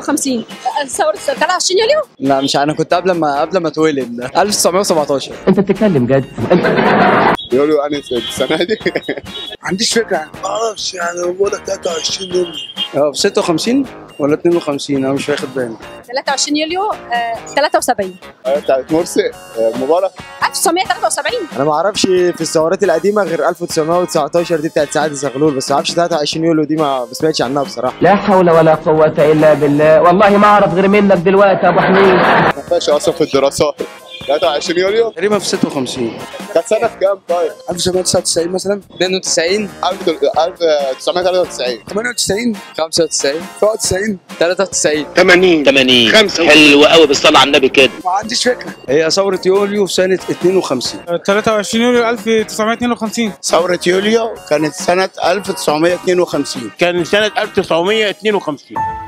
52 ثورة 23 يوليو لا مش انا كنت قبل ما قبل ما اتولد 1917 انت بتتكلم جد يقولوا انا السنه دي ما عنديش فكره ما اعرفش يعني بقول لك 23 يوم اه 56 ولا 52 انا مش واخد بالي 23 يوليو آه، 73 بتاعت مرسي آه، مبارك 1973 انا ما اعرفش في الثورات القديمه غير 1919 دي بتاعت سعد زغلول بس ما اعرفش 23 يوليو دي ما ما سمعتش عنها بصراحه لا حول ولا قوة إلا بالله والله ما أعرف غير منك دلوقتي يا أبو حميد ما فيهاش اصلا في الدراسات 23 يوليو تقريبا في 56 كانت سنه كام طيب 1999 مثلا 92 1993 98 95 97 93 80 80 حلو قوي بالصلاة على النبي كده ما عنديش فكره هي ثورة يوليو في سنة 52 23 يوليو 1952 ثورة يوليو كانت سنة 1952 كان سنة 1952